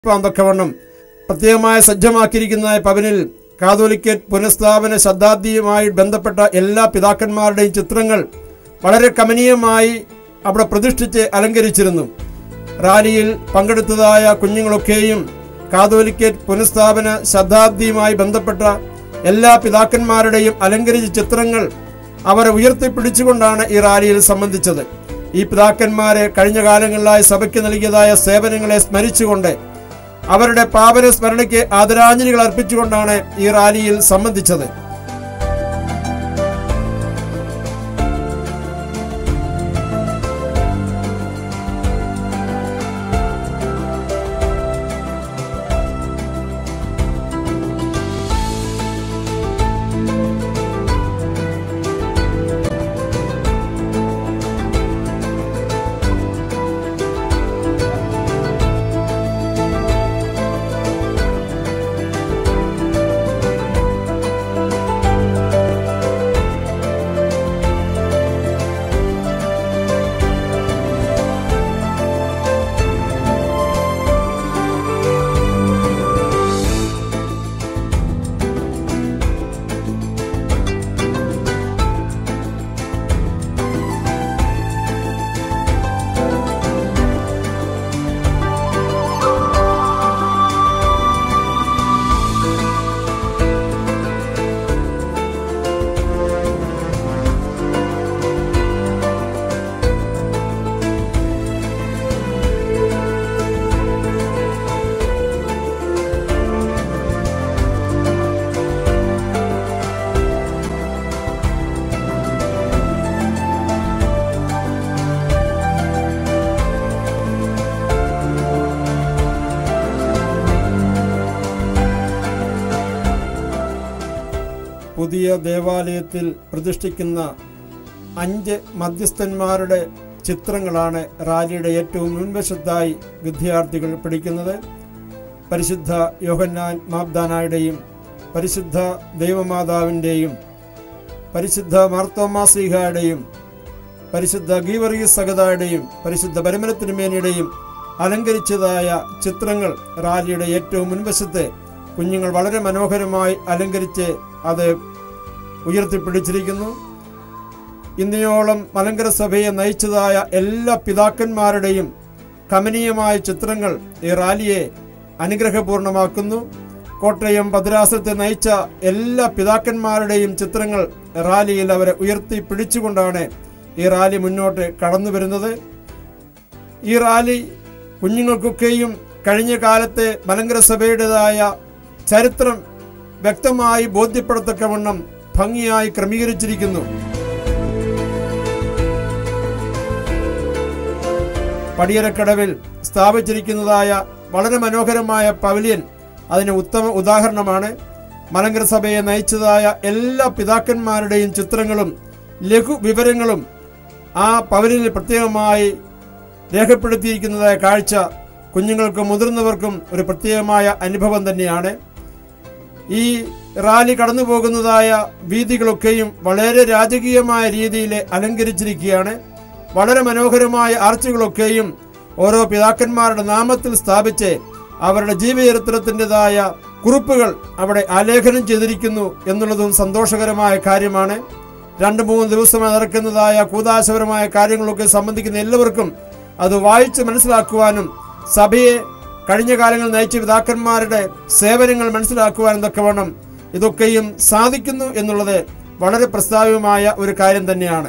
തക്കവണ്ണം പ്രത്യേകമായി സജ്ജമാക്കിയിരിക്കുന്ന പവനിൽ കാതോലിക്കറ്റ് പുനഃസ്ഥാപന ശതാബ്ദിയുമായി ബന്ധപ്പെട്ട എല്ലാ പിതാക്കന്മാരുടെയും ചിത്രങ്ങൾ വളരെ കമനീയമായി അവിടെ പ്രതിഷ്ഠിച്ച് അലങ്കരിച്ചിരുന്നു റാലിയിൽ പങ്കെടുത്തതായ കുഞ്ഞുങ്ങളൊക്കെയും കാതോലിക്കറ്റ് പുനഃസ്ഥാപന ശതാബ്ദിയുമായി ബന്ധപ്പെട്ട എല്ലാ പിതാക്കന്മാരുടെയും അലങ്കരിച്ച ചിത്രങ്ങൾ അവരെ ഉയർത്തിപ്പിടിച്ചുകൊണ്ടാണ് ഈ റാലിയിൽ സംബന്ധിച്ചത് ഈ പിതാക്കന്മാരെ കഴിഞ്ഞ കാലങ്ങളിലായി സഭയ്ക്ക് നൽകിയതായ സേവനങ്ങളെ സ്മരിച്ചുകൊണ്ട് അവരുടെ പാപന സ്മരണയ്ക്ക് ആദരാഞ്ജലികൾ അർപ്പിച്ചുകൊണ്ടാണ് ഈ റാലിയിൽ സംബന്ധിച്ചത് പുതിയ ദേവാലയത്തിൽ പ്രതിഷ്ഠിക്കുന്ന അഞ്ച് മധ്യസ്ഥന്മാരുടെ ചിത്രങ്ങളാണ് റാലിയുടെ ഏറ്റവും മുൻവശത്തായി വിദ്യാർത്ഥികൾ പിടിക്കുന്നത് പരിശുദ്ധ യോഹന്നാൻ മാബ്ദാനായുടെയും പരിശുദ്ധ ദൈവമാതാവിൻ്റെയും പരിശുദ്ധ മാർത്തോമാസിഹയുടെയും പരിശുദ്ധ ഗീവർഗീസ് സഗതായുടെയും പരിശുദ്ധ പരമനത്തിരുമേനിയുടെയും അലങ്കരിച്ചതായ ചിത്രങ്ങൾ റാലിയുടെ ഏറ്റവും മുൻവശത്ത് കുഞ്ഞുങ്ങൾ വളരെ മനോഹരമായി അലങ്കരിച്ച് അത് ഉയർത്തിപ്പിടിച്ചിരിക്കുന്നു ഇന്നയോളം മലങ്കര സഭയെ നയിച്ചതായ എല്ലാ പിതാക്കന്മാരുടെയും കമനീയമായ ചിത്രങ്ങൾ ഈ റാലിയെ അനുഗ്രഹപൂർണമാക്കുന്നു കോട്ടയം ഭദ്രാസനത്തെ നയിച്ച എല്ലാ പിതാക്കന്മാരുടെയും ചിത്രങ്ങൾ റാലിയിൽ അവരെ ഉയർത്തി പിടിച്ചുകൊണ്ടാണ് ഈ റാലി മുന്നോട്ട് കടന്നു വരുന്നത് ഈ റാലി കുഞ്ഞുങ്ങൾക്കൊക്കെയും കഴിഞ്ഞ കാലത്തെ മലങ്കര സഭയുടേതായ ചരിത്രം വ്യക്തമായി ബോധ്യപ്പെടത്തക്കവണ്ണം ഭംഗിയായി ക്രമീകരിച്ചിരിക്കുന്നു പടിയരക്കടവിൽ സ്ഥാപിച്ചിരിക്കുന്നതായ വളരെ മനോഹരമായ പവലിയൻ അതിന് ഉത്തമ ഉദാഹരണമാണ് മലങ്കര സഭയെ നയിച്ചതായ എല്ലാ പിതാക്കന്മാരുടെയും ചിത്രങ്ങളും ലഘു വിവരങ്ങളും ആ പവലിനിൽ പ്രത്യേകമായി രേഖപ്പെടുത്തിയിരിക്കുന്നതായ കാഴ്ച കുഞ്ഞുങ്ങൾക്കും മുതിർന്നവർക്കും ഒരു പ്രത്യേകമായ അനുഭവം തന്നെയാണ് ഈ റാലി കടന്നു പോകുന്നതായ വീതികളൊക്കെയും വളരെ രാജകീയമായ രീതിയിൽ അലങ്കരിച്ചിരിക്കുകയാണ് വളരെ മനോഹരമായ ആർച്ചുകളൊക്കെയും ഓരോ പിതാക്കന്മാരുടെ നാമത്തിൽ സ്ഥാപിച്ച് അവരുടെ ജീവചരിത്രത്തിൻ്റെതായ കുറിപ്പുകൾ അവിടെ ആലേഖനം ചെയ്തിരിക്കുന്നു എന്നുള്ളതും സന്തോഷകരമായ കാര്യമാണ് രണ്ട് മൂന്ന് ദിവസമായി നടക്കുന്നതായ കൂതാശപരമായ കാര്യങ്ങളൊക്കെ സംബന്ധിക്കുന്ന എല്ലാവർക്കും അത് വായിച്ച് മനസ്സിലാക്കുവാനും സഭയെ കഴിഞ്ഞ കാലങ്ങളിൽ നയിച്ച പിതാക്കന്മാരുടെ സേവനങ്ങൾ മനസ്സിലാക്കുവാനും തക്ക വേണം ഇതൊക്കെയും സാധിക്കുന്നു എന്നുള്ളത് വളരെ പ്രസ്താവ്യമായ ഒരു കാര്യം തന്നെയാണ്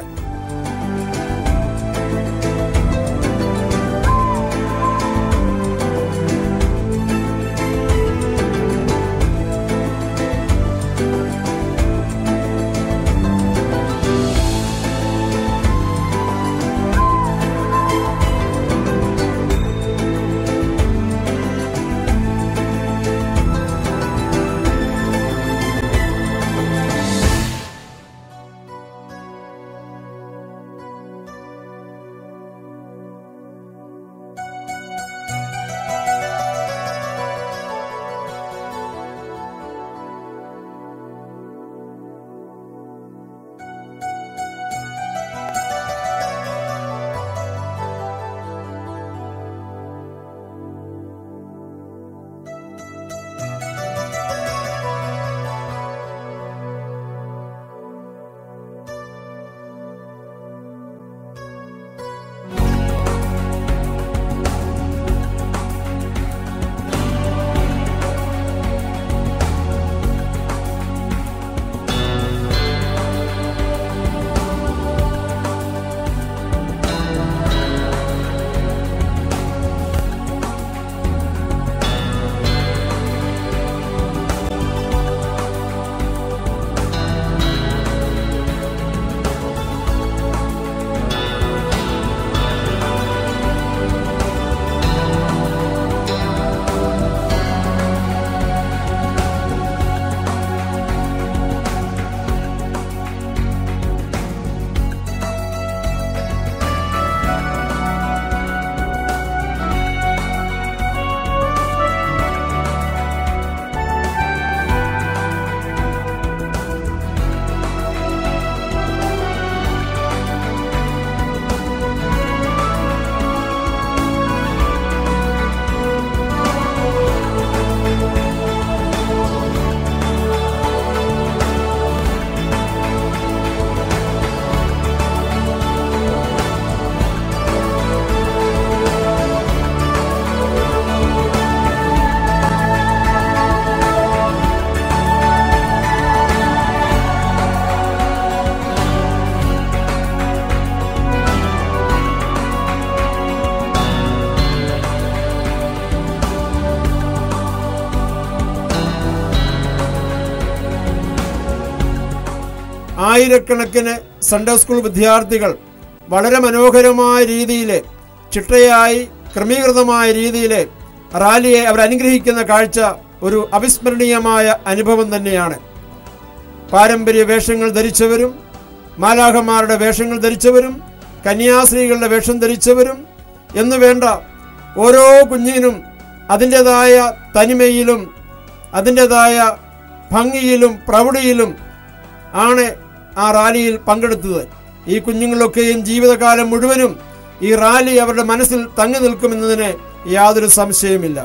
ആയിരക്കണക്കിന് സൺഡേ സ്കൂൾ വിദ്യാർത്ഥികൾ വളരെ മനോഹരമായ രീതിയിൽ ചിട്ടയായി ക്രമീകൃതമായ രീതിയിൽ റാലിയെ അവർ അനുഗ്രഹിക്കുന്ന കാഴ്ച ഒരു അവിസ്മരണീയമായ അനുഭവം തന്നെയാണ് പാരമ്പര്യ വേഷങ്ങൾ ധരിച്ചവരും മാലാഖമാരുടെ വേഷങ്ങൾ ധരിച്ചവരും കന്യാസ്ത്രീകളുടെ വേഷം ധരിച്ചവരും എന്നു വേണ്ട ഓരോ കുഞ്ഞിനും അതിൻ്റെതായ തനിമയിലും അതിൻ്റെതായ ഭംഗിയിലും പ്രൗഢിയിലും ആണ് ആ റാലിയിൽ പങ്കെടുത്തത് ഈ കുഞ്ഞുങ്ങളൊക്കെയും ജീവിതകാലം മുഴുവനും ഈ റാലി അവരുടെ മനസ്സിൽ തങ്ങി നിൽക്കുമെന്നതിന് യാതൊരു സംശയമില്ല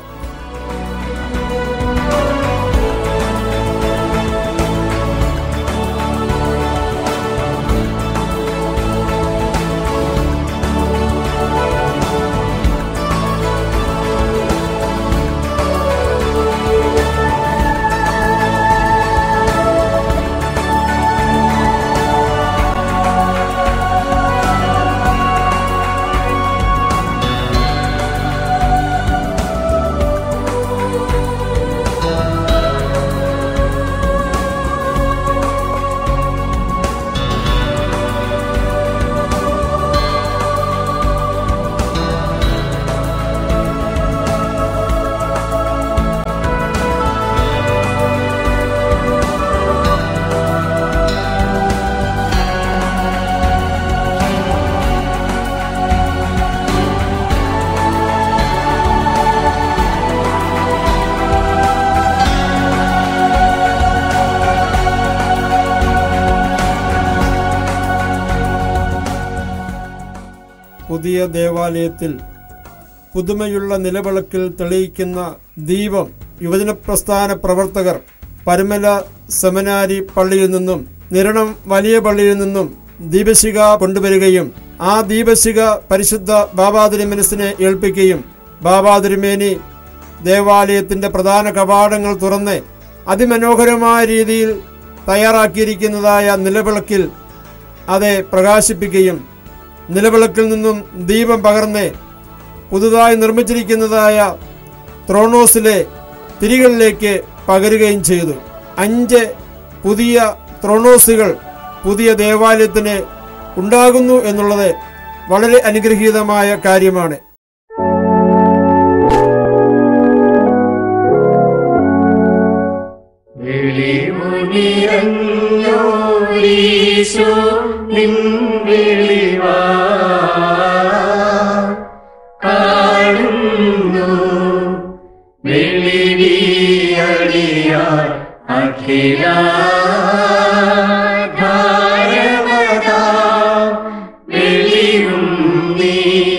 പുതിയ ദേവാലയത്തിൽ പുതുമയുള്ള നിലവിളക്കിൽ തെളിയിക്കുന്ന ദീപം യുവജന പ്രസ്ഥാന പ്രവർത്തകർ പരുമല സെമിനാരി പള്ളിയിൽ നിന്നും നിരണം വലിയ പള്ളിയിൽ നിന്നും ദീപശിക കൊണ്ടുവരികയും ആ ദീപശിക പരിശുദ്ധ ബാബാതിരുമനസിനെ ഏൽപ്പിക്കുകയും ബാബാതിരുമേനി ദേവാലയത്തിന്റെ പ്രധാന കവാടങ്ങൾ തുറന്ന് അതിമനോഹരമായ രീതിയിൽ തയ്യാറാക്കിയിരിക്കുന്നതായ നിലവിളക്കിൽ അതെ പ്രകാശിപ്പിക്കുകയും നിലവിളക്കിൽ നിന്നും ദീപം പകർന്ന് പുതുതായി നിർമ്മിച്ചിരിക്കുന്നതായ ത്രോണോസിലെ തിരികളിലേക്ക് പകരുകയും ചെയ്തു അഞ്ച് പുതിയ ത്രോണോസുകൾ പുതിയ ദേവാലയത്തിന് ഉണ്ടാകുന്നു എന്നുള്ളത് വളരെ അനുഗ്രഹീതമായ കാര്യമാണ് വിളിമുനിറഞ്ഞോരീശോ നിൻ വിളിവാ കാണുന്നു വെളിവിയടിയാർ അഖിലാധാരമതാ വെളിയും നീ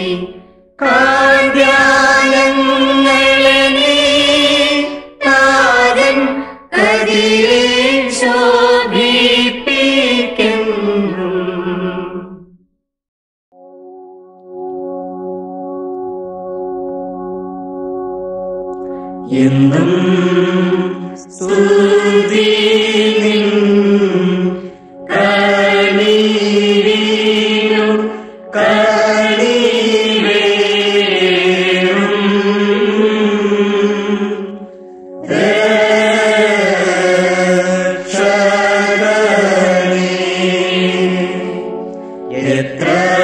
കാവ്യാനങ്ങളെ നീ താരൻ കതിരെ ശോഭിപ്പിക്കുന്നു എന്നും സ്തുതി നിൻ കണ്ണീരിലും കണ്ണീരേറും എത്ര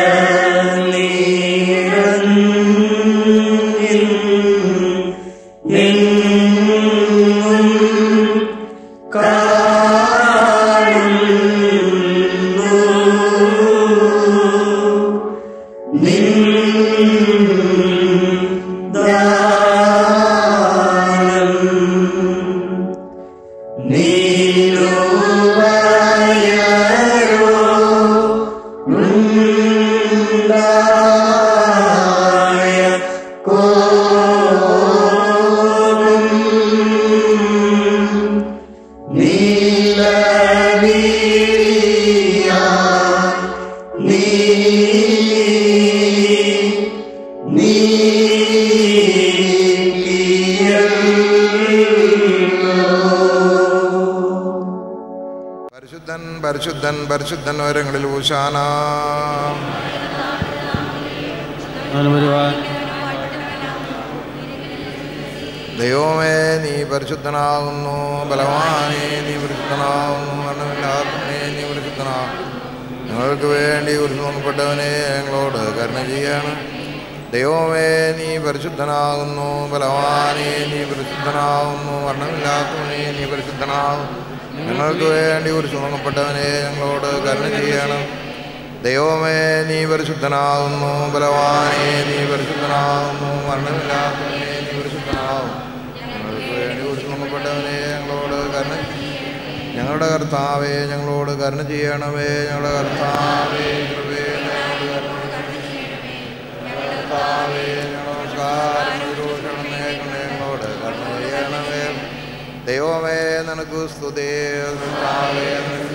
പരിശുദ്ധൻ പരിശുദ്ധൻ പരിശുദ്ധൻ ഉയരങ്ങളിൽ ഊശാന ദൈവമേ നീ പരിശുദ്ധനാകുന്നു ബലവാനേ നീ പരിശുദ്ധനാകുന്നു മരണമില്ലാത്തേ നീ പരിശുദ്ധനാകുന്നു ഞങ്ങൾക്ക് വേണ്ടി ഉരുവപ്പെട്ടവനെ ഞങ്ങളോട് കരുണ ചെയ്യണം ദൈവമേ നീ പരിശുദ്ധനാകുന്നു ബലവാനെ നീ പരിശുദ്ധനാകുന്നു വർണ്ണമില്ലാത്തവനെ നീ പരിശുദ്ധനാകുന്നു ഞങ്ങൾക്ക് വേണ്ടി ഒരു സുഖപ്പെട്ടവനെ ഞങ്ങളോട് കരുണ ചെയ്യണം ദൈവമേ നീ പരിശുദ്ധനാകുന്നു ബലവാനെ നീ പരിശുദ്ധനാകുന്നു മരണമില്ലാത്തവനെ നീ പരിശുദ്ധനാകുന്നു ഞങ്ങൾക്ക് വേണ്ടി ഒരു സുഖപ്പെട്ടവനെ ഞങ്ങളോട് കരുണ ഞങ്ങളുടെ കർത്താവേ ഞങ്ങളോട് കരുണ ചെയ്യണമേ ഞങ്ങളുടെ കർത്താവേ കൃപേ ഞങ്ങളോട് കരുണ ഞങ്ങളുടെ കർത്താവേ ഞങ്ങളുടെ നമസ്കാരം വിരോധനമേ ഞങ്ങളോട് കരുണ ചെയ്യണമേ ദൈവമേ നിനക്ക് സ്തുതി കർത്താവേ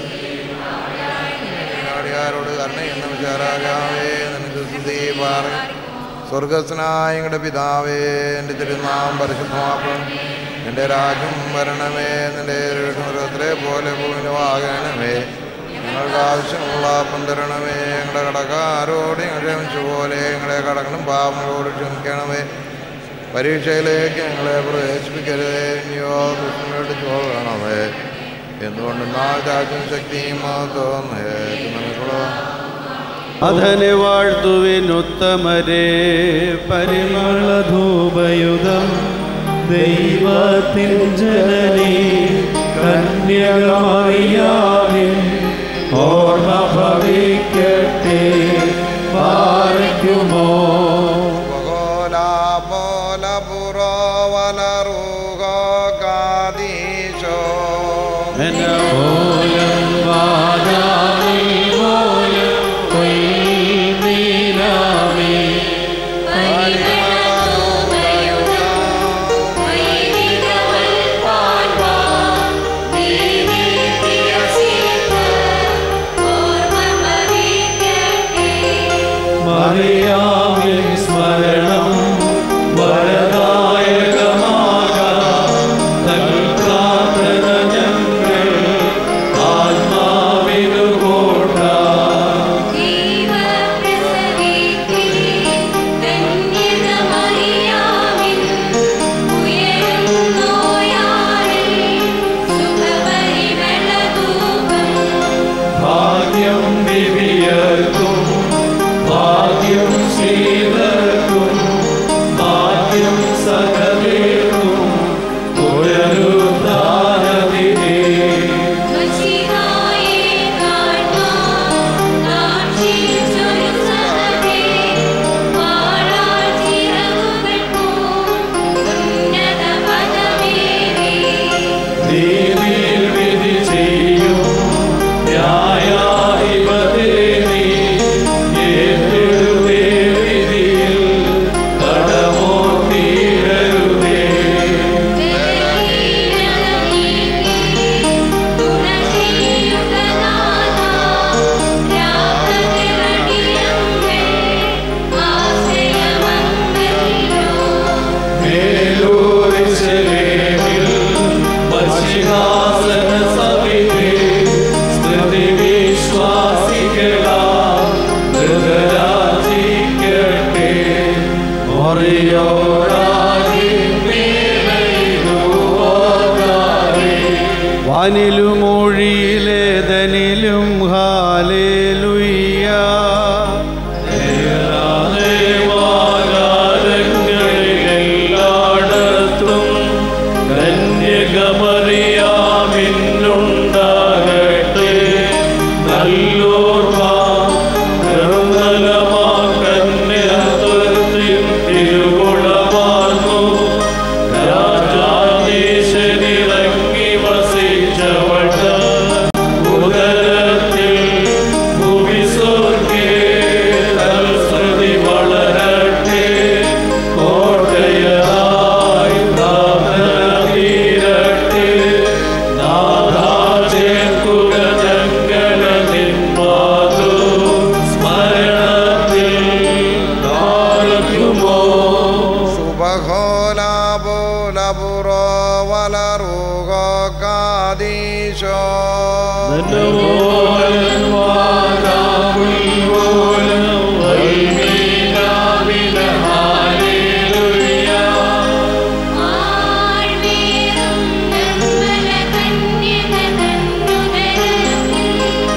നാടിയാരോട് കരുണയെന്ന വിചാരാജാവേ നിനക്ക് സ്തുതി പാറ സ്വർഗസ്നായ ഞങ്ങളുടെ പിതാവേ എൻ്റെ തിരുനാം പരിശുദ്ധമാക്കണം എൻ്റെ രാജ്യം വരണമേ നിൻ്റെ സ്വർഗത്തിലെ പോലെ ഭൂമിനുവാകണമേ ഞങ്ങൾക്ക് ആവശ്യമുള്ള അപ്പം തരണമേ ഞങ്ങളുടെ കടക്കാരോട് ഞങ്ങൾ ക്ഷമിച്ച പോലെ ഞങ്ങളെ കടക്കണം പാപങ്ങളോട് ക്ഷമിക്കണമേ പരീക്ഷയിലേക്ക് ഞങ്ങളെ പ്രവേശിപ്പിക്കരുതേ ഇനിയോ ദുഷ്ടങ്ങളോട് ചോദണമേ എന്തുകൊണ്ട് നാട്ടാക്കും ശക്തിയും തോന്നേ നമുക്കുള്ള അധനെ വാഴ്ത്തുവിനുത്തമരെ പരിമള ധൂപയുധം ദൈവത്തിൻ ജനനി കന്യകമറിയാതെ ഓർമ്മ ഭവിക്കട്ടെ പാർക്കുമോ Pogola pola puro vala rugo kadisho. ഓലം വാദാമി ഓലം കൊയ്മീനാമി മറിയാമിൻ സ്മരണം വരദായകമാകാം തൻ പ്രാർത്ഥന ഞങ്ങൾ ആത്മാവിനു കൂട്ടാം ഭാഗ്യം ദിവ്യർക്കും ഭാഗ്യം ശ്രീധർക്കും ഭാഗ്യം സകലേർക്കും പുനരുദ്ധാരതിനെ നീതിയിൽ വിധി ചെയ്യും ന്യായാധിപതേ നീ ഏറ്റിടുവേ വിധിയിൽ കടമോ തീരരുതേ മേലൂരിശലേമിൽ വശിഹാസന സവിധേ സ്മൃതി വിശ്വാസികളാം മൃഗരാജിക്കട്ടെ മറിയോടാകി വാനിലും ഒഴിയിലേതനിലും ഹാലേലുയ്യ എല്ലായിടത്തും കന്യകമറിയാമിന്നുണ്ടാകട്ടെ നല്ലോർമ്മ നിർമ്മലമാ കന്യത്വത്തിൻ തിരുകുളമാർന്നു രാജാധീശനിറങ്ങി വസിച്ചവട്ട ഉദരത്തിൽ ഭൂമിസ്വർഗേ തൽസ്മൃതി വളരട്ടെ കോട്ടയായി പ്രാർത്ഥന തീരട്ടെ നാഥാ ചേർക്കുക ഞങ്ങളെ നിന്മാതു സ്മരണത്തിൽ കാലക്കുമോ Subhagola bola puro vala rugo kadisho. ും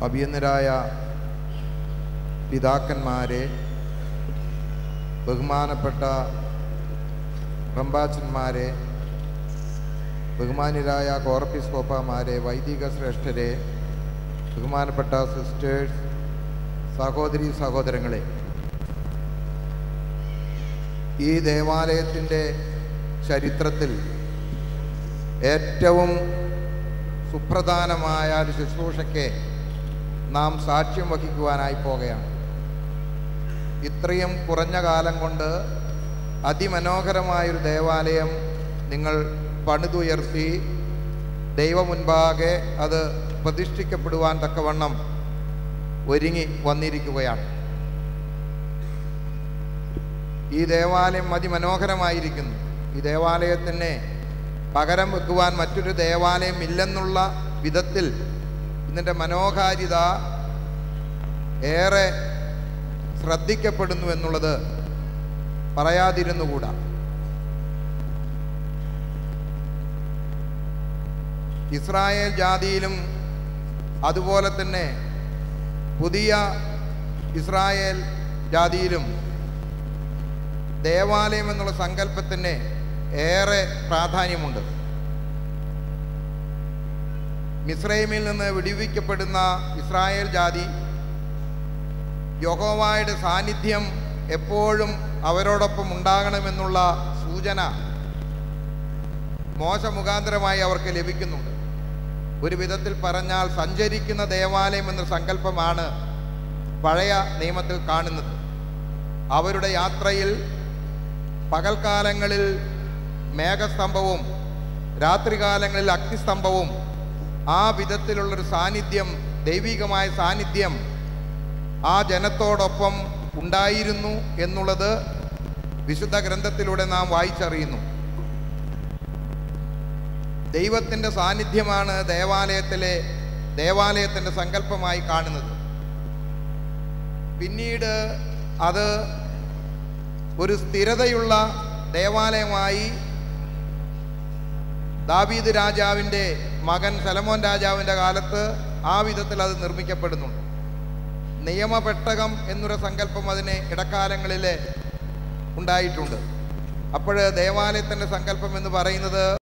അഭിയന്നരായ പിതാക്കന്മാരെ ബഹുമാനപ്പെട്ട റംബാച്ചന്മാരെ ബഹുമാന്യരായ കോർപ്പിസ്കോപ്പമാരെ വൈദിക ശ്രേഷ്ഠരെ ബഹുമാനപ്പെട്ട സിസ്റ്റേഴ്സ് സഹോദരി സഹോദരങ്ങളെ ഈ ദേവാലയത്തിൻ്റെ ചരിത്രത്തിൽ ഏറ്റവും സുപ്രധാനമായ ഒരു ശുശ്രൂഷയ്ക്ക് നാം സാക്ഷ്യം വഹിക്കുവാനായി പോകുകയാണ് ഇത്രയും കുറഞ്ഞ കാലം കൊണ്ട് അതിമനോഹരമായൊരു ദേവാലയം നിങ്ങൾ പണിതുയർത്തി ദൈവമുൻപാകെ അത് പ്രതിഷ്ഠിക്കപ്പെടുവാൻ തക്കവണ്ണം ഒരുങ്ങി വന്നിരിക്കുകയാണ് ഈ ദേവാലയം അതിമനോഹരമായിരിക്കുന്നു ഈ ദേവാലയത്തിന് പകരം വെക്കുവാൻ മറ്റൊരു ദേവാലയം ഇല്ലെന്നുള്ള വിധത്തിൽ ഇതിൻ്റെ മനോഹാരിത ഏറെ ശ്രദ്ധിക്കപ്പെടുന്നു എന്നുള്ളത് പറയാതിരുന്നുകൂടാ ഇസ്രായേൽ ജാതിയിലും അതുപോലെ തന്നെ പുതിയ ഇസ്രായേൽ ജാതിയിലും ദേവാലയം എന്നുള്ള സങ്കല്പത്തിന് ഏറെ പ്രാധാന്യമുണ്ട് മിസ്രൈമിൽ നിന്ന് വിടിവിക്കപ്പെടുന്ന ഇസ്രായേൽ ജാതി യഹോവായുടെ സാന്നിധ്യം എപ്പോഴും അവരോടൊപ്പം ഉണ്ടാകണമെന്നുള്ള സൂചന മോശ മുഖാന്തരമായി അവർക്ക് ലഭിക്കുന്നുണ്ട് ഒരു വിധത്തിൽ പറഞ്ഞാൽ സഞ്ചരിക്കുന്ന ദേവാലയം എന്ന സങ്കല്പമാണ് പഴയ നിയമത്തിൽ കാണുന്നത് അവരുടെ യാത്രയിൽ പകൽക്കാലങ്ങളിൽ മേഘസ്തംഭവും രാത്രികാലങ്ങളിൽ അഗ്നിസ്തംഭവും ആ വിധത്തിലുള്ളൊരു സാന്നിധ്യം ദൈവികമായ സാന്നിധ്യം ആ ജനത്തോടൊപ്പം ഉണ്ടായിരുന്നു എന്നുള്ളത് വിശുദ്ധ ഗ്രന്ഥത്തിലൂടെ നാം വായിച്ചറിയുന്നു ദൈവത്തിൻ്റെ സാന്നിധ്യമാണ് ദേവാലയത്തിലെ ദേവാലയത്തിൻ്റെ സങ്കല്പമായി കാണുന്നത് പിന്നീട് അത് ഒരു സ്ഥിരതയുള്ള ദേവാലയമായി ദാവീദ് രാജാവിൻ്റെ മകൻ സലമോൻ രാജാവിൻ്റെ കാലത്ത് ആ വിധത്തിൽ അത് നിർമ്മിക്കപ്പെടുന്നുണ്ട് നിയമപെട്ടകം എന്നൊരു സങ്കല്പം അതിന് ഇടക്കാലങ്ങളിൽ ഉണ്ടായിട്ടുണ്ട് അപ്പോൾ ദേവാലയത്തിൻ്റെ സങ്കല്പം എന്ന് പറയുന്നത്